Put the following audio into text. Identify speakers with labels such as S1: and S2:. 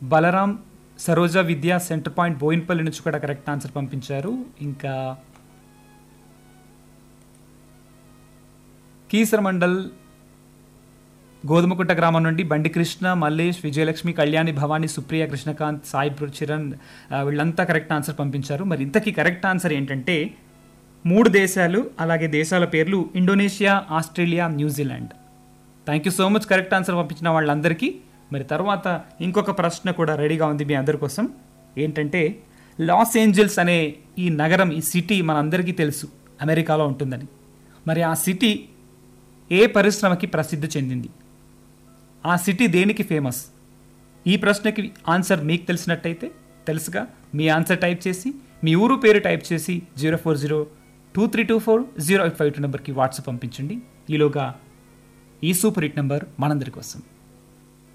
S1: బలరాం సరోజ విద్యా centre point Boinpally నుంచి కూడా కరెక్ట్ ఆన్సర్ పంపించారు ఇంకా కీసర మండల్ గోధుమకుంట గ్రామం నుండి బండి కృష్ణ మల్లేష్ విజయలక్ష్మి కళ్యాణి భవాని సుప్రియ కృష్ణకాంత్ సాయి చిరణ్ ఆ, వీళ్ళంతా కరెక్ట్ ఆన్సర్ పంపించారు మరి ఇంతకీ కరెక్ట్ ఆన్సర్ ఏంటంటే మూడు దేశాలు అలాగే దేశాల పేర్లు Indonesia Australia New Zealand thank you so much correct answer పంపించిన వాళ్ళందరికీ మరి తర్వాత ఇంకొక ప్రశ్న కూడా రెడీగా ఉంది మీ అందరి కోసం ఏంటంటే లాస్ ఏంజల్స్ అనే ఈ నగరం ఈ సిటీ మనందరికీ తెలుసు అమెరికాలో ఉంటుందని మరి ఆ సిటీ ఏ పరిశ్రమకి ప్రసిద్ధి చెందింది ఆ సిటీ దేనికి ఫేమస్ ఈ ప్రశ్నకి ఆన్సర్ మీకు తెలిసినట్టయితే తెలుసుగా మీ ఆన్సర్ టైప్ చేసి మీ ఊరు పేరు టైప్ చేసి zero four zero two three two four zero eight five two నెంబర్కి వాట్సాప్ పంపించండి ఈలోగా ఈ సూపర్ హిట్ నెంబర్ మనందరి కోసం